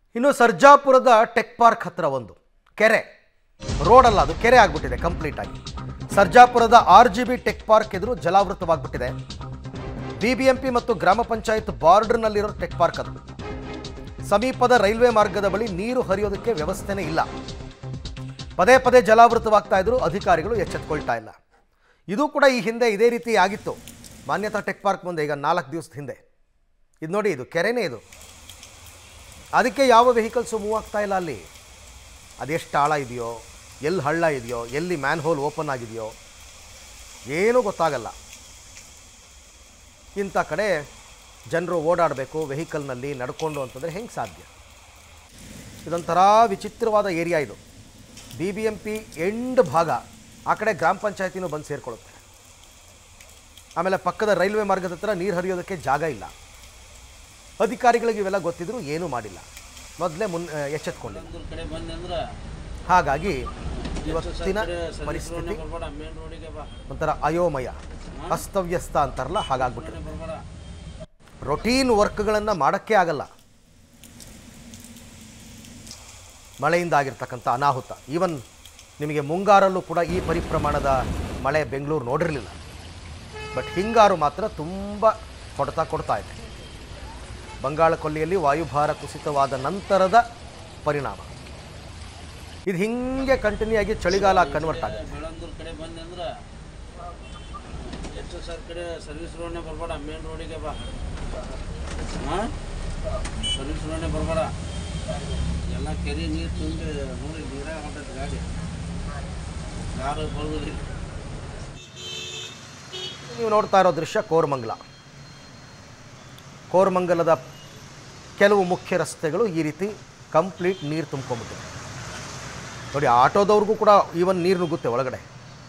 ಇನ್ನು ಸರ್ಜಾಪುರದ tech park ಹತ್ರ ಒಂದು ಕೆರೆ ರೋಡಲ್ಲ ಅದು ಕೆರೆ ಆಗ್ಬಿಟ್ಟಿದೆ ಕಂಪ್ಲೀಟ್ ಆಗಿ ಸರ್ಜಾಪುರದ R G B tech park ಎದುರು ಜಲಾವೃತವಾಗ್ಬಿಟ್ಟಿದೆ ಬಿಬಿಎಂಪಿ ಮತ್ತು ಗ್ರಾಮ ಪಂಚಾಯತ್ ಬಾರ್ಡರ್ನಲ್ಲಿರೋ ಟೆಕ್ ಪಾರ್ಕ್ ಅದು ಸಮೀಪದ ರೈಲ್ವೆ ಮಾರ್ಗದ ಬಳಿ ನೀರು ಹರಿಯೋದಕ್ಕೆ ವ್ಯವಸ್ಥೆನೇ ಇಲ್ಲ ಪದೇ ಪದೇ ಜಲಾವೃತವಾಗ್ತಾ ಇದ್ರು ಅಧಿಕಾರಿಗಳು ಎಚ್ಚೆತ್ಕೊಳ್ತಾ ಇಲ್ಲ ಇದು ಕೂಡ ಈ ಹಿಂದೆ ಇದೇ ರೀತಿ ಆಗಿತ್ತು ಮಾನ್ಯತಾ ಟೆಕ್ ಪಾರ್ಕ್ ಮುಂದೆ ಈಗ ನಾಲ್ಕು ದಿವಸದ ಹಿಂದೆ ಇದು ನೋಡಿ ಇದು ಕೆರೆನೇ ಇದು ಅದಕ್ಕೆ ಯಾವ ವೆಹಿಕಲ್ಸು ಮೂವ್ ಆಗ್ತಾ ಇಲ್ಲ ಅಲ್ಲಿ ಅದೆಷ್ಟು ಆಳ ಇದೆಯೋ ಎಲ್ಲಿ ಹಳ್ಳ ಇದೆಯೋ ಎಲ್ಲಿ ಮ್ಯಾನ್ ಹೋಲ್ ಓಪನ್ ಆಗಿದೆಯೋ ಏನೂ ಗೊತ್ತಾಗಲ್ಲ ಇಂಥ ಕಡೆ ಜನರು ಓಡಾಡಬೇಕು ವೆಹಿಕಲ್ನಲ್ಲಿ ನಡ್ಕೊಂಡು ಅಂತಂದರೆ ಹೆಂಗೆ ಸಾಧ್ಯ ಇದೊಂಥರ ವಿಚಿತ್ರವಾದ ಏರಿಯಾ ಇದು B B M P end ಭಾಗ ಆ ಕಡೆ ಗ್ರಾಮ ಪಂಚಾಯತಿನೂ ಬಂದು ಸೇರಿಕೊಳ್ಳುತ್ತೆ ಆಮೇಲೆ ಪಕ್ಕದ ರೈಲ್ವೆ ಮಾರ್ಗದ ಹತ್ರ ನೀರು ಹರಿಯೋದಕ್ಕೆ ಜಾಗ ಇಲ್ಲ ಅಧಿಕಾರಿಗಳಿಗೆ ಇವೆಲ್ಲ ಗೊತ್ತಿದ್ರು ಏನೂ ಮಾಡಿಲ್ಲ ಮೊದಲೇ ಮುನ್ ಆ, ಎಚ್ಚೆತ್ಕೊಂಡಿಲ್ಲ ಒಂದೊಂದು ಕಡೆ ಬಂದೆ ಅಂದ್ರೆ ಹಾಗಾಗಿ ಇವತ್ತಿನ ಪರಿಸ್ಥಿತಿ ಬರ್ಬೇಡ ಮೇನ್ ರೋಡಿಗೆ ಬಾ ಒಂಥರ ಅಯೋಮಯ ಅಸ್ತವ್ಯಸ್ತ ಅಂತಾರಲ್ಲ ಹಾಗಾಗ್ಬಿಟ್ಟಿದೆ ಬರ್ಬೇಡ ರೊಟೀನ್ ವರ್ಕ್ಗಳನ್ನು ಮಾಡೋಕ್ಕೆ ಆಗಲ್ಲ ಮಳೆಯಿಂದ ಆಗಿರ್ತಕ್ಕಂಥ ಅನಾಹುತ ಈವನ್ ನಿಮಗೆ ಮುಂಗಾರಲ್ಲೂ ಕೂಡ ಈ ಪರಿಪ್ರಮಾಣದ ಮಳೆ ಬೆಂಗಳೂರು ನೋಡಿರಲಿಲ್ಲ ಬಟ್ ಹಿಂಗಾರು ಮಾತ್ರ ತುಂಬ ಕೊಡ್ತಾ ಕೊಡ್ತಾ ಇದೆ ಬಂಗಾಳ ಕೊಲ್ಲಿಯಲ್ಲಿ ವಾಯುಭಾರ ಕುಸಿತವಾದ ನಂತರದ ಪರಿಣಾಮ ಇದು ಹಿಂಗೆ ಕಂಟಿನ್ಯೂ ಆಗಿ ಚಳಿಗಾಲ ಕನ್ವರ್ಟ್ ಆಗುತ್ತೆ ಬೆಳಂದೂರ್ ಕಡೆ ಬಂದೆ ಅಂದ್ರೆ ಎಷ್ಟು ಸರ್ ಕಡೆ ಸರ್ವಿಸ್ ರೋಡ್ನೇ ಬರ್ಬೇಡ ಮೇನ್ ರೋಡಿಗೆ ಬಾ ಹಾಂ ಸರ್ವಿಸ್ ರೋಡ್ನೇ ಬರ್ಬೇಡ ಎಲ್ಲ ಕೆರೆ ನೀರು ತುಂಬಿ ನೋಡಿ ನೀರಾಗ ಹೊಂಟೈತೆ ಗಾಡಿ ಯಾರು ಬರೋದಿಲ್ಲ ನೀವು ನೋಡ್ತಾ ಇರೋ ದೃಶ್ಯ ಕೋರಮಂಗಲ ಕೋರಮಂಗಲದ ಕೆಲವು ಮುಖ್ಯ ರಸ್ತೆಗಳು ಈ ರೀತಿ ಕಂಪ್ಲೀಟ್ ನೀರು ತುಂಬ್ಕೊಂಡ್ಬಿಟ್ಟಿದೆ ನೋಡಿ ಆಟೋದವ್ರಿಗೂ ಕೂಡ ಈವನ್ ನೀರು ನುಗ್ಗುತ್ತೆ ಒಳಗಡೆ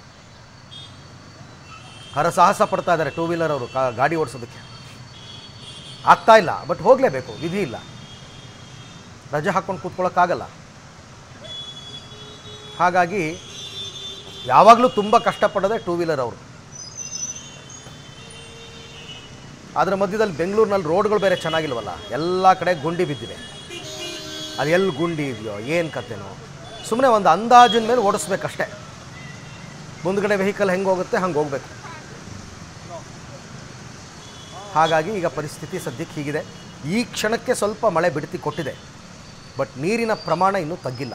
ಹರಸಾಹಸ ಪಡ್ತಾ ಇದ್ದಾರೆ ಟೂ ವೀಲರ್ ಅವರು ಕಾ ಗಾಡಿ ಓಡಿಸೋದಕ್ಕೆ ಆಗ್ತಾ ಇಲ್ಲ ಬಟ್ ಹೋಗಲೇಬೇಕು ವಿಧಿ ಇಲ್ಲ ರಜೆ ಹಾಕ್ಕೊಂಡು ಕೂತ್ಕೊಳ್ಳೋಕ್ಕಾಗಲ್ಲ ಹಾಗಾಗಿ ಯಾವಾಗಲೂ ತುಂಬ ಕಷ್ಟಪಡೋದೆ ಟೂ ವೀಲರ್ ಅವರು ಅದರ ಮಧ್ಯದಲ್ಲಿ ಬೆಂಗಳೂರಿನಲ್ಲಿ ರೋಡ್ಗಳು ಬೇರೆ ಚೆನ್ನಾಗಿಲ್ವಲ್ಲ ಎಲ್ಲ ಕಡೆ ಗುಂಡಿ ಬಿದ್ದಿದೆ ಅದು ಎಲ್ಲಿ ಗುಂಡಿ ಇದೆಯೋ ಏನು ಕತೆನೋ ಸುಮ್ಮನೆ ಒಂದು ಅಂದಾಜಿನ ಮೇಲೆ ಓಡಿಸ್ಬೇಕಷ್ಟೇ ಮುಂದ್ಗಡೆ ವೆಹಿಕಲ್ ಹೆಂಗೆ ಹೋಗುತ್ತೆ ಹಂಗೆ ಹೋಗಬೇಕು ಹಾಗಾಗಿ ಈಗ ಪರಿಸ್ಥಿತಿ ಸದ್ಯಕ್ಕೆ ಹೀಗಿದೆ ಈ ಕ್ಷಣಕ್ಕೆ ಸ್ವಲ್ಪ ಮಳೆ ಬಿಡ್ತಿ ಕೊಟ್ಟಿದೆ ಬಟ್ ನೀರಿನ ಪ್ರಮಾಣ ಇನ್ನೂ ತಗ್ಗಿಲ್ಲ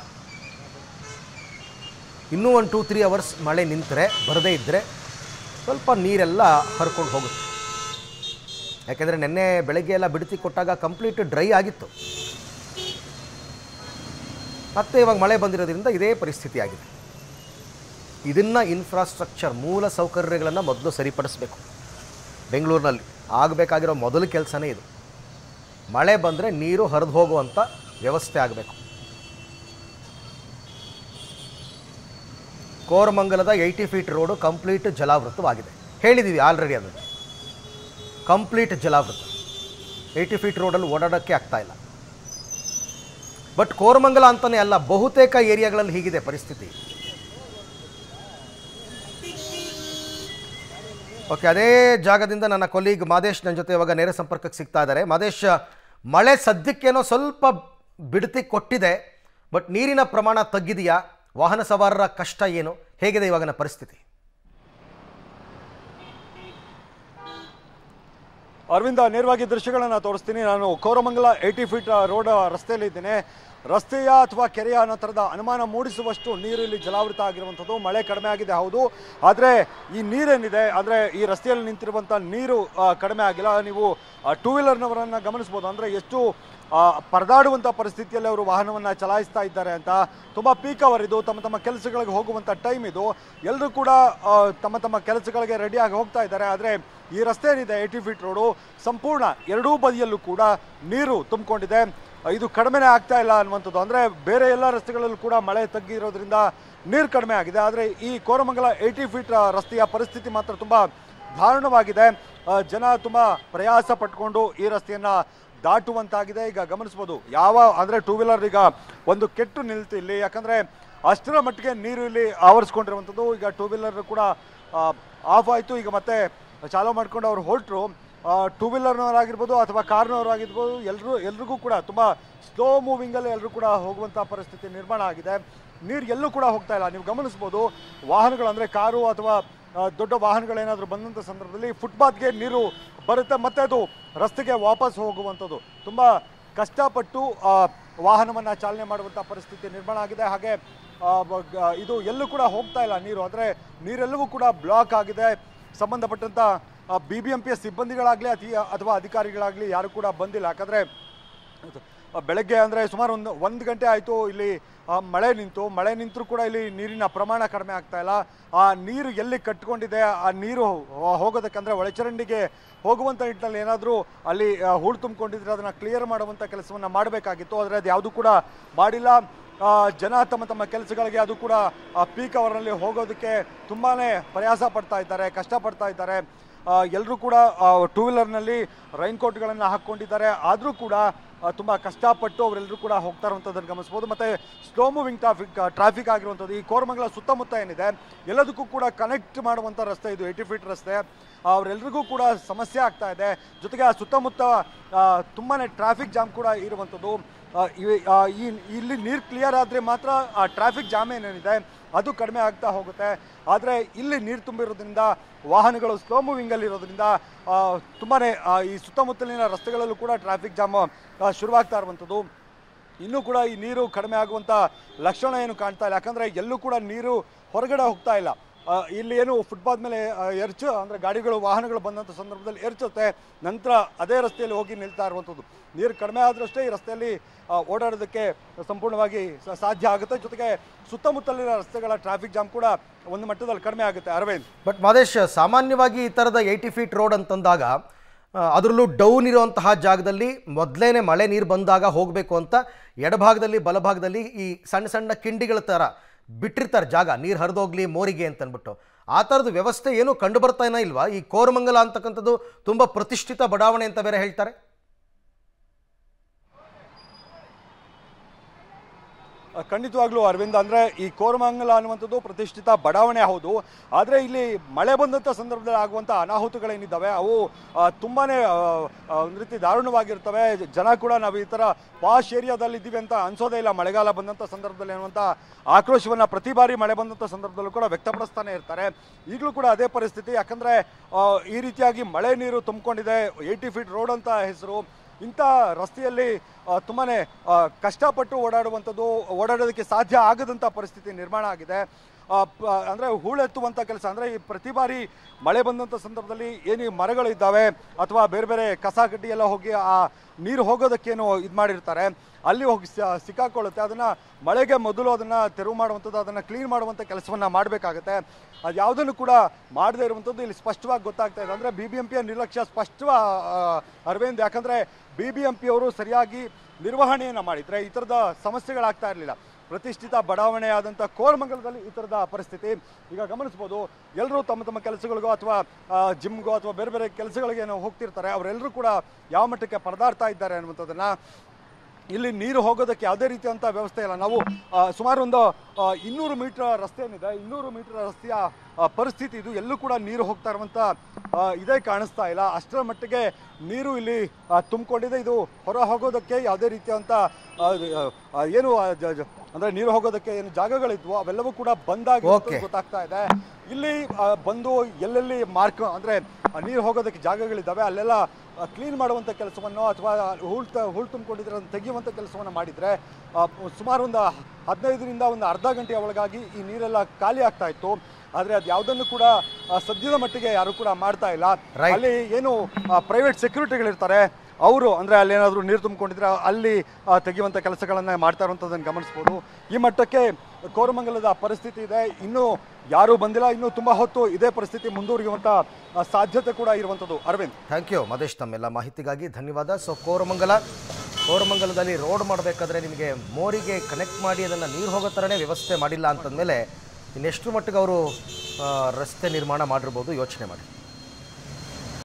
ಇನ್ನೂ ಒಂದು ಟೂ ತ್ರೀ ಅವರ್ಸ್ ಮಳೆ ನಿಂತರೆ ಬರದೇ ಇದ್ದರೆ ಸ್ವಲ್ಪ ನೀರೆಲ್ಲ ಹರ್ಕೊಂಡು ಹೋಗುತ್ತೆ ಯಾಕೆಂದರೆ ನಿನ್ನೆ ಬೆಳಗ್ಗೆ ಎಲ್ಲ ಬಿಡತಿ ಕೊಟ್ಟಾಗ ಕಂಪ್ಲೀಟ್ ಡ್ರೈ ಆಗಿತ್ತು ಮತ್ತೆ ಇವಾಗ ಮಳೆ ಬಂದಿರೋದ್ರಿಂದ ಇದೇ ಪರಿಸ್ಥಿತಿ ಆಗಿದೆ ಇದನ್ನು ಇನ್ಫ್ರಾಸ್ಟ್ರಕ್ಚರ್ ಮೂಲ ಸೌಕರ್ಯಗಳನ್ನು ಮೊದಲು ಸರಿಪಡಿಸಬೇಕು ಬೆಂಗಳೂರಿನಲ್ಲಿ ಆಗಬೇಕಾಗಿರೋ ಮೊದಲ ಕೆಲಸನೇ ಇದು ಮಳೆ ಬಂದರೆ ನೀರು ಹರಿದು ಹೋಗುವಂಥ ವ್ಯವಸ್ಥೆ ಆಗಬೇಕು ಕೋರಮಂಗಲದ ಏಯ್ಟಿ ಫೀಟ್ ರೋಡು ಕಂಪ್ಲೀಟ್ ಜಲಾವೃತವಾಗಿದೆ ಹೇಳಿದ್ದೀವಿ ಆಲ್ರೆಡಿ ಅದನ್ನು ಕಂಪ್ಲೀಟ್ ಜಲಾವೃತ ಏಯ್ಟಿ ಫೀಟ್ ರೋಡಲ್ಲಿ ಓಡಾಡೋಕ್ಕೆ ಆಗ್ತಾ ಇಲ್ಲ ಬಟ್ ಕೋರಮಂಗಲ ಅಂತಲೇ ಅಲ್ಲ ಬಹುತೇಕ ಏರಿಯಾಗಳಲ್ಲಿ ಹೀಗಿದೆ ಪರಿಸ್ಥಿತಿ ಓಕೆ ಅದೇ ಜಾಗದಿಂದ ನನ್ನ ಕೊಲೀಗ್ ಮಾದೇಶ್ ನನ್ನ ಜೊತೆ ಇವಾಗ ನೇರ ಸಂಪರ್ಕಕ್ಕೆ ಸಿಗ್ತಾ ಇದ್ದಾರೆ ಮಾದೇಶ್ ಮಳೆ ಸದ್ಯಕ್ಕೇನೋ ಸ್ವಲ್ಪ ಬಿಡತಿ ಕೊಟ್ಟಿದೆ ಬಟ್ ನೀರಿನ ಪ್ರಮಾಣ ತಗ್ಗಿದೆಯಾ ವಾಹನ ಸವಾರರ ಕಷ್ಟ ಏನು ಹೇಗಿದೆ ಇವಾಗಿನ ಪರಿಸ್ಥಿತಿ ಅರವಿಂದ ನೇರವಾಗಿ ದೃಶ್ಯಗಳನ್ನು ತೋರಿಸ್ತೀನಿ ನಾನು ಕೋರಮಂಗಲ ಏಯ್ಟಿ ಫೀಟ್ ರೋಡ್ ರಸ್ತೆಯಲ್ಲಿ ಇದ್ದೇನೆ ರಸ್ತೆಯ ಅಥವಾ ಕೆರೆಯ ಅನ್ನೋ ಥರದ ಅನುಮಾನ ಮೂಡಿಸುವಷ್ಟು ನೀರು ಇಲ್ಲಿ ಜಲಾವೃತ ಆಗಿರುವಂಥದ್ದು ಮಳೆ ಕಡಿಮೆ ಆಗಿದೆ ಹೌದು ಆದರೆ ಈ ನೀರೇನಿದೆ ಅಂದರೆ ಈ ರಸ್ತೆಯಲ್ಲಿ ನಿಂತಿರುವಂಥ ನೀರು ಆ, ಕಡಿಮೆ ಆಗಿಲ್ಲ ನೀವು ಟೂ ವೀಲರ್ನವರನ್ನು ಗಮನಿಸ್ಬೋದು ಅಂದರೆ ಎಷ್ಟು ಆ, ಪರದಾಡುವಂಥ ಪರಿಸ್ಥಿತಿಯಲ್ಲಿ ಅವರು ವಾಹನವನ್ನು ಚಲಾಯಿಸ್ತಾ ಇದ್ದಾರೆ ಅಂತ ತುಂಬ ಪೀಕ್ ಅವರ್ ಇದು ತಮ್ಮ ತಮ್ಮ ಕೆಲಸಗಳಿಗೆ ಹೋಗುವಂಥ ಟೈಮ್ ಇದು ಎಲ್ಲರೂ ಕೂಡ ಆ, ತಮ್ಮ ತಮ್ಮ ಕೆಲಸಗಳಿಗೆ ರೆಡಿಯಾಗಿ ಹೋಗ್ತಾ ಇದ್ದಾರೆ ಆದರೆ ಈ ರಸ್ತೆ ಏನಿದೆ ಏಯ್ಟಿ ಫೀಟ್ ರೋಡು ಸಂಪೂರ್ಣ ಎರಡೂ ಬದಿಯಲ್ಲೂ ಕೂಡ ನೀರು ತುಂಬಿಕೊಂಡಿದೆ ಇದು ಕಡಿಮೆನೇ ಆಗ್ತಾ ಇಲ್ಲ ಅನ್ನುವಂಥದ್ದು ಅಂದರೆ ಬೇರೆ ಎಲ್ಲ ರಸ್ತೆಗಳಲ್ಲೂ ಕೂಡ ಮಳೆ ತಗ್ಗಿರೋದ್ರಿಂದ ನೀರು ಕಡಿಮೆ ಆಗಿದೆ ಆದರೆ ಈ ಕೋರಮಂಗಲ ಏಯ್ಟಿ ಫೀಟ್ ರಸ್ತೆಯ ಪರಿಸ್ಥಿತಿ ಮಾತ್ರ ತುಂಬ ದಾರುಣವಾಗಿದೆ ಆ, ಜನ ತುಂಬ ಪ್ರಯಾಸ ಪಟ್ಕೊಂಡು ಈ ರಸ್ತೆಯನ್ನು ದಾಟುವಂತಾಗಿದೆ ಈಗ ಗಮನಿಸ್ಬೋದು ಯಾವ ಅಂದರೆ ಟೂ ವೀಲರ್ ಈಗ ಒಂದು ಕೆಟ್ಟು ನಿಲ್ತು ಇಲ್ಲಿ ಯಾಕಂದರೆ ಅಷ್ಟರ ಮಟ್ಟಿಗೆ ನೀರು ಇಲ್ಲಿ ಆವರಿಸ್ಕೊಂಡಿರುವಂಥದ್ದು ಈಗ ಟೂ ವೀಲರ್ ಕೂಡ ಆಫ್ ಆಯಿತು ಈಗ ಮತ್ತೆ ಚಾಲೂ ಮಾಡ್ಕೊಂಡು ಅವ್ರು ಹೊರಟರು ಟೂ ವೀಲರ್ನವರಾಗಿರ್ಬೋದು ಅಥವಾ ಕಾರ್ನವರಾಗಿರ್ಬೋದು ಎಲ್ಲರೂ ಎಲ್ರಿಗೂ ಕೂಡ ತುಂಬ ಸ್ಲೋ ಮೂವಿಂಗಲ್ಲಿ ಎಲ್ಲರೂ ಕೂಡ ಹೋಗುವಂಥ ಪರಿಸ್ಥಿತಿ ನಿರ್ಮಾಣ ಆಗಿದೆ ನೀರು ಎಲ್ಲೂ ಕೂಡ ಹೋಗ್ತಾ ಇಲ್ಲ ನೀವು ಗಮನಿಸ್ಬೋದು ವಾಹನಗಳು ಅಂದರೆ ಕಾರು ಅಥವಾ ಆ, ದೊಡ್ಡ ವಾಹನಗಳೇನಾದರೂ ಬಂದಂಥ ಸಂದರ್ಭದಲ್ಲಿ ಫುಟ್ಪಾತ್ಗೆ ನೀರು ಬರುತ್ತೆ ಮತ್ತೆ ಅದು ರಸ್ತೆಗೆ ವಾಪಸ್ ಹೋಗುವಂಥದ್ದು ತುಂಬ ಕಷ್ಟಪಟ್ಟು ಆ, ವಾಹನವನ್ನು ಚಾಲನೆ ಮಾಡುವಂಥ ಪರಿಸ್ಥಿತಿ ನಿರ್ಮಾಣ ಆಗಿದೆ ಹಾಗೆ ಆ, ಬ- ಗ- ಇದು ಎಲ್ಲೂ ಕೂಡ ಹೋಗ್ತಾ ಇಲ್ಲ ನೀರು ಅಂದರೆ ನೀರೆಲ್ಲವೂ ಕೂಡ ಬ್ಲಾಕ್ ಆಗಿದೆ ಸಂಬಂಧಪಟ್ಟಂಥ ಬಿ ಬಿ ಎಂ ಪಿಯ ಸಿಬ್ಬಂದಿಗಳಾಗಲಿ ಅತಿ ಅಥವಾ ಅಧಿಕಾರಿಗಳಾಗಲಿ ಯಾರು ಕೂಡ ಬಂದಿಲ್ಲ ಯಾಕಂದರೆ ಆ, ಬೆಳಗ್ಗೆ ಅಂದರೆ ಸುಮಾರು ಒಂದು ಒಂದು ಗಂಟೆ ಆಯಿತು ಇಲ್ಲಿ ಆ, ಮಳೆ ನಿಂತು ಮಳೆ ನಿಂತರೂ ಕೂಡ ಇಲ್ಲಿ ನೀರಿನ ಪ್ರಮಾಣ ಕಡಿಮೆ ಆಗ್ತಾ ಇಲ್ಲ ಆ ನೀರು ಎಲ್ಲಿ ಕಟ್ಕೊಂಡಿದೆ ಆ ನೀರು ಹೋ- ಹೋಗೋದಕ್ಕೆ ಅಂದರೆ ಒಳಚರಂಡಿಗೆ ಹೋಗುವಂಥ ನಿಟ್ಟಿನಲ್ಲಿ ಏನಾದರೂ ಅಲ್ಲಿ ಆ, ಹೂಳು ತುಂಬಿಕೊಂಡಿದ್ರೆ ಅದನ್ನು ಕ್ಲಿಯರ್ ಮಾಡುವಂಥ ಕೆಲಸವನ್ನು ಮಾಡಬೇಕಾಗಿತ್ತು ಆದರೆ ಅದು ಯಾವುದೂ ಕೂಡ ಮಾಡಿಲ್ಲ ಆ, ಜನ ತಮ್ಮ ತಮ್ಮ ಕೆಲಸಗಳಿಗೆ ಅದು ಕೂಡ ಪೀಕ್ ಅವರಲ್ಲಿ ಹೋಗೋದಕ್ಕೆ ತುಂಬಾ ಪ್ರಯಾಸ ಪಡ್ತಾ ಇದ್ದಾರೆ ಕಷ್ಟಪಡ್ತಾ ಇದ್ದಾರೆ ಎಲ್ಲರೂ ಕೂಡ ಟೂ ವೀಲರ್ನಲ್ಲಿ ರೈನ್ ಕೋಟ್ಗಳನ್ನು ಹಾಕ್ಕೊಂಡಿದ್ದಾರೆ ಆದರೂ ಕೂಡ ಆ, ತುಂಬ ಕಷ್ಟಪಟ್ಟು ಅವರೆಲ್ಲರೂ ಕೂಡ ಹೋಗ್ತಾ ಇರುವಂಥದ್ದನ್ನು ಗಮನಿಸ್ಬೋದು ಮತ್ತು ಸ್ಲೋ ಮೂವಿಂಗ್ ಟ್ರಾಫಿಕ್ ಟ್ರಾಫಿಕ್ ಆಗಿರುವಂಥದ್ದು ಈ ಕೋರಮಂಗಲ ಸುತ್ತಮುತ್ತ ಏನಿದೆ ಎಲ್ಲದಕ್ಕೂ ಕೂಡ ಕನೆಕ್ಟ್ ಮಾಡುವಂಥ ರಸ್ತೆ ಇದು ಏಯ್ಟಿ ಫೀಟ್ ರಸ್ತೆ ಅವರೆಲ್ಲರಿಗೂ ಕೂಡ ಸಮಸ್ಯೆ ಆಗ್ತಾ ಇದೆ ಜೊತೆಗೆ ಆ ಸುತ್ತಮುತ್ತ ತುಂಬಾ ಟ್ರಾಫಿಕ್ ಜಾಮ್ ಕೂಡ ಇರುವಂಥದ್ದು ಆ, ಇವೆ- ಆ, ಈ ಇಲ್ಲಿ ನೀರು ಕ್ಲಿಯರ್ ಆದರೆ ಮಾತ್ರ ಆ ಟ್ರಾಫಿಕ್ ಜಾಮ್ ಏನೇನಿದೆ ಅದು ಕಡಿಮೆ ಆಗ್ತಾ ಹೋಗುತ್ತೆ ಆದರೆ ಇಲ್ಲಿ ನೀರು ತುಂಬಿರೋದ್ರಿಂದ ವಾಹನಗಳು ಸ್ಲೋ ಮೂವಿಂಗಲ್ಲಿ ಇರೋದ್ರಿಂದ ತುಂಬಾ ಈ ಸುತ್ತಮುತ್ತಲಿನ ರಸ್ತೆಗಳಲ್ಲೂ ಕೂಡ ಟ್ರಾಫಿಕ್ ಜಾಮ್ ಆ, ಶುರುವಾಗ್ತಾ ಇರುವಂಥದ್ದು ಇನ್ನೂ ಕೂಡ ಈ ನೀರು ಕಡಿಮೆ ಆಗುವಂಥ ಲಕ್ಷಣ ಏನು ಕಾಣ್ತಾ ಇಲ್ಲ ಯಾಕಂದರೆ ಎಲ್ಲೂ ಕೂಡ ನೀರು ಹೊರಗಡೆ ಹೋಗ್ತಾ ಇಲ್ಲ ಆ, ಇಲ್ಲಿ ಏನು ಫುಟ್ಪಾತ್ ಮೇಲೆ ಆ, ಎರ್ಚು ಅಂದರೆ ಗಾಡಿಗಳು ವಾಹನಗಳು ಬಂದಂಥ ಸಂದರ್ಭದಲ್ಲಿ ಎರ್ಚುತ್ತೆ ನಂತರ ಅದೇ ರಸ್ತೆಯಲ್ಲಿ ಹೋಗಿ ನಿಲ್ತಾ ಇರುವಂಥದ್ದು ನೀರು ಕಡಿಮೆ ಆದರಷ್ಟೇ ಈ ರಸ್ತೆಯಲ್ಲಿ ಆ, ಓಡಾಡೋದಕ್ಕೆ ಸಂಪೂರ್ಣವಾಗಿ ಸ- ಸಾಧ್ಯ ಆಗುತ್ತೆ ಜೊತೆಗೆ ಸುತ್ತಮುತ್ತಲಿನ ರಸ್ತೆಗಳ ಟ್ರಾಫಿಕ್ ಜಾಮ್ ಕೂಡ ಒಂದು ಮಟ್ಟದಲ್ಲಿ ಕಡಿಮೆ ಆಗುತ್ತೆ ಅರವಿಂದ್ ಬಟ್ ಮಾದೇಶ್ ಸಾಮಾನ್ಯವಾಗಿ ಈ ಥರದ ಏಯ್ಟಿ ಫೀಟ್ ರೋಡ್ ಅಂತಂದಾಗ ಆ, ಅದರಲ್ಲೂ ಡೌನ್ ಇರುವಂತಹ ಜಾಗದಲ್ಲಿ ಮೊದಲೇನೆ ಮಳೆ ನೀರು ಬಂದಾಗ ಹೋಗಬೇಕು ಅಂತ ಎಡಭಾಗದಲ್ಲಿ ಬಲಭಾಗದಲ್ಲಿ ಈ ಸಣ್ಣ ಸಣ್ಣ ಕಿಂಡಿಗಳ ಥರ ಬಿಟ್ಟಿರ್ತಾರೆ ಜಾಗ ನೀರು ಹರಿದೋಗ್ಲಿ ಮೋರಿಗೆ ಅಂತ ಅಂದ್ಬಿಟ್ಟು ಆ ಥರದ ವ್ಯವಸ್ಥೆ ಏನೂ ಕಂಡು ಬರ್ತಾನೇ ಇಲ್ವಾ ಈ ಕೋರಮಂಗಲ ಅಂತಕ್ಕಂಥದ್ದು ತುಂಬ ಪ್ರತಿಷ್ಠಿತ ಬಡಾವಣೆ ಅಂತ ಬೇರೆ ಹೇಳ್ತಾರೆ ಆ, ಖಂಡಿತವಾಗ್ಲೂ ಅರವಿಂದ್ ಅಂದರೆ ಈ ಕೋರಮಂಗಲ ಅನ್ನುವಂಥದ್ದು ಪ್ರತಿಷ್ಠಿತ ಬಡಾವಣೆ ಹೌದು ಆದರೆ ಇಲ್ಲಿ ಮಳೆ ಬಂದಂಥ ಸಂದರ್ಭದಲ್ಲಿ ಆಗುವಂಥ ಅನಾಹುತಗಳೇನಿದ್ದಾವೆ ಅವು ಆ, ತುಂಬಾನೇ ಆ, ಆ, ಒಂದು ರೀತಿ ದಾರುಣವಾಗಿರ್ತವೆ ಜನ ಕೂಡ ನಾವು ಈ ಥರ ಪಾಶ್ ಏರಿಯಾದಲ್ಲಿ ಇದ್ದೀವಿ ಅಂತ ಅನ್ಸೋದೇ ಇಲ್ಲ ಮಳೆಗಾಲ ಬಂದಂಥ ಸಂದರ್ಭದಲ್ಲಿ ಅನ್ನುವಂಥ ಆಕ್ರೋಶವನ್ನು ಪ್ರತಿ ಬಾರಿ ಮಳೆ ಬಂದಂಥ ಸಂದರ್ಭದಲ್ಲೂ ಕೂಡ ವ್ಯಕ್ತಪಡಿಸ್ತಾನೆ ಇರ್ತಾರೆ ಈಗಲೂ ಕೂಡ ಅದೇ ಪರಿಸ್ಥಿತಿ ಯಾಕಂದರೆ ಈ ರೀತಿಯಾಗಿ ಮಳೆ ನೀರು ತುಂಬಿಕೊಂಡಿದೆ ಏಯ್ಟಿ ಫೀಟ್ ರೋಡ್ ಅಂತ ಹೆಸರು ಇಂಥ ರಸ್ತೆಯಲ್ಲಿ ತುಂಬಾ ಕಷ್ಟಪಟ್ಟು ಓಡಾಡುವಂಥದ್ದು ಓಡಾಡೋದಕ್ಕೆ ಸಾಧ್ಯ ಆಗದಂಥ ಪರಿಸ್ಥಿತಿ ನಿರ್ಮಾಣ ಆಗಿದೆ ಆ, ಪ- ಅಂದ್ರೆ ಹೂಳೆತ್ತುವಂಥ ಕೆಲಸ ಅಂದರೆ ಈ ಪ್ರತಿ ಬಾರಿ ಮಳೆ ಬಂದಂಥ ಸಂದರ್ಭದಲ್ಲಿ ಏನು ಈ ಮರಗಳಿದ್ದಾವೆ ಅಥವಾ ಬೇರೆ ಬೇರೆ ಕಸ ಕಡ್ಡಿ ಎಲ್ಲ ಹೋಗಿ ಆ ನೀರು ಹೋಗೋದಕ್ಕೇನು ಇದು ಮಾಡಿರ್ತಾರೆ ಅಲ್ಲಿ ಹೋಗಿ ಸ- ಸಿಕ್ಕಾಕೊಳ್ಳುತ್ತೆ ಅದನ್ನು ಮಳೆಗೆ ಮೊದಲು ಅದನ್ನು ತೆರವು ಮಾಡುವಂಥದ್ದು ಅದನ್ನು ಕ್ಲೀನ್ ಮಾಡುವಂಥ ಕೆಲಸವನ್ನು ಮಾಡಬೇಕಾಗತ್ತೆ ಅದು ಯಾವುದನ್ನು ಕೂಡ ಮಾಡದೇ ಇರುವಂಥದ್ದು ಇಲ್ಲಿ ಸ್ಪಷ್ಟವಾಗಿ ಗೊತ್ತಾಗ್ತಾ ಇದೆ ಅಂದರೆ ಬಿ ಬಿ ಎಂ ಪಿಯ ನಿರ್ಲಕ್ಷ್ಯ ಸ್ಪಷ್ಟ ಅರವಿಂದ್ ಯಾಕಂದರೆ ಬಿ ಬಿ ಎಂ ಪಿಯವರು ಸರಿಯಾಗಿ ನಿರ್ವಹಣೆಯನ್ನು ಮಾಡಿದರೆ ಈ ಥರದ ಸಮಸ್ಯೆಗಳಾಗ್ತಾ ಇರಲಿಲ್ಲ ಪ್ರತಿಷ್ಠಿತ ಬಡಾವಣೆ ಆದಂಥ ಕೋರಮಂಗಲದಲ್ಲಿ ಈ ಥರದ ಪರಿಸ್ಥಿತಿ ಈಗ ಗಮನಿಸ್ಬೋದು ಎಲ್ಲರೂ ತಮ್ಮ ತಮ್ಮ ಕೆಲಸಗಳಿಗೋ ಅಥವಾ ಜಿಮ್ಗೋ ಅಥವಾ ಬೇರೆ ಬೇರೆ ಕೆಲಸಗಳಿಗೆ ಏನೋ ಹೋಗ್ತಿರ್ತಾರೆ ಅವರೆಲ್ಲರೂ ಕೂಡ ಯಾವ ಮಟ್ಟಕ್ಕೆ ಪರದಾಡ್ತಾ ಇದ್ದಾರೆ ಅನ್ನುವಂಥದ್ದನ್ನು ಇಲ್ಲಿ ನೀರು ಹೋಗೋದಕ್ಕೆ ಯಾವುದೇ ರೀತಿಯಂಥ ವ್ಯವಸ್ಥೆ ಇಲ್ಲ ನಾವು ಆ, ಸುಮಾರು ಒಂದು ಆ, ಇನ್ನೂರು ಮೀಟರ್ ರಸ್ತೆ ಏನಿದೆ ಇನ್ನೂರು ಮೀಟರ್ ರಸ್ತೆಯ ಆ, ಪರಿಸ್ಥಿತಿ ಇದು ಎಲ್ಲೂ ಕೂಡ ನೀರು ಹೋಗ್ತಾ ಇರುವಂಥ ಆ, ಇದೇ ಕಾಣಿಸ್ತಾ ಇಲ್ಲ ಅಷ್ಟರ ಮಟ್ಟಿಗೆ ನೀರು ಇಲ್ಲಿ ಆ, ತುಂಬಿಕೊಂಡಿದೆ ಇದು ಹೊರ ಹೋಗೋದಕ್ಕೆ ಯಾವುದೇ ರೀತಿಯಂಥ ಆ, ಆ, ಏನು ಆ, ಜ- ಜ- ಅಂದ್ರೆ ನೀರು ಹೋಗೋದಕ್ಕೆ ಏನು ಜಾಗಗಳಿದ್ವು ಅವೆಲ್ಲವೂ ಕೂಡ ಬಂದಾಗಿ Okay. ಗೊತ್ತಾಗ್ತಾ ಇದೆ ಇಲ್ಲಿ ಆ, ಬಂದು ಎಲ್ಲೆಲ್ಲಿ ಮಾರ್ಕ್ ಅಂದ್ರೆ ಆ, ನೀರು ಹೋಗೋದಕ್ಕೆ ಜಾಗಗಳಿದ್ದಾವೆ ಅಲ್ಲೆಲ್ಲ ಕ್ಲೀನ್ ಮಾಡುವಂಥ ಕೆಲಸವನ್ನು ಅಥವಾ ಹೂಳ್ ತ ಹೂಳ್ ತುಂಬಿಕೊಂಡಿದ್ರೆ ಅದನ್ನು ತೆಗೆಯುವಂಥ ಕೆಲಸವನ್ನು ಮಾಡಿದರೆ ಸುಮಾರು ಒಂದು ಹದಿನೈದರಿಂದ ಒಂದು ಅರ್ಧ ಗಂಟೆಯ ಒಳಗಾಗಿ ಈ ನೀರೆಲ್ಲ ಖಾಲಿ ಆಗ್ತಾ ಇತ್ತು ಆದರೆ ಅದು ಯಾವುದನ್ನು ಕೂಡ ಆ, ಸದ್ಯದ ಮಟ್ಟಿಗೆ ಯಾರು ಕೂಡ ಮಾಡ್ತಾ ಇಲ್ಲ Right. ಅಲ್ಲಿ ಏನು ಪ್ರೈವೇಟ್ ಸೆಕ್ಯೂರಿಟಿಗಳಿರ್ತಾರೆ ಅವರು ಅಂದರೆ ಅಲ್ಲಿ ಏನಾದರೂ ನೀರು ತುಂಬಿಕೊಂಡಿದ್ರೆ ಅಲ್ಲಿ ಆ, ತೆಗೆಯುವಂಥ ಕೆಲಸಗಳನ್ನು ಮಾಡ್ತಾ ಇರುವಂಥದ್ದನ್ನು ಗಮನಿಸ್ಬೋದು ಈ ಮಟ್ಟಕ್ಕೆ ಕೋರಮಂಗಲದ ಪರಿಸ್ಥಿತಿ ಇದೆ ಇನ್ನೂ ಯಾರೂ ಬಂದಿಲ್ಲ ಇನ್ನೂ ತುಂಬ ಹೊತ್ತು ಇದೇ ಪರಿಸ್ಥಿತಿ ಮುಂದುವರಿಯುವಂಥ ಆ, ಸಾಧ್ಯತೆ ಕೂಡ ಇರುವಂಥದ್ದು ಅರವಿಂದ್ ಥ್ಯಾಂಕ್ ಯು ಮದೇಶ್ ತಮ್ಮೆಲ್ಲ ಮಾಹಿತಿಗಾಗಿ ಧನ್ಯವಾದ ಸೊ ಕೋರಮಂಗಲ ಕೋರಮಂಗಲದಲ್ಲಿ ರೋಡ್ ಮಾಡಬೇಕಾದ್ರೆ ನಿಮಗೆ ಮೋರಿಗೆ ಕನೆಕ್ಟ್ ಮಾಡಿ ಅದನ್ನು ನೀರು ಹೋಗೋ ಥರನೇ ವ್ಯವಸ್ಥೆ ಮಾಡಿಲ್ಲ ಅಂತಂದಮೇಲೆ ಇನ್ನೆಷ್ಟು ಮಟ್ಟಿಗೆ ಅವರು ರಸ್ತೆ ನಿರ್ಮಾಣ ಮಾಡಿರ್ಬೋದು ಯೋಚನೆ ಮಾಡಿ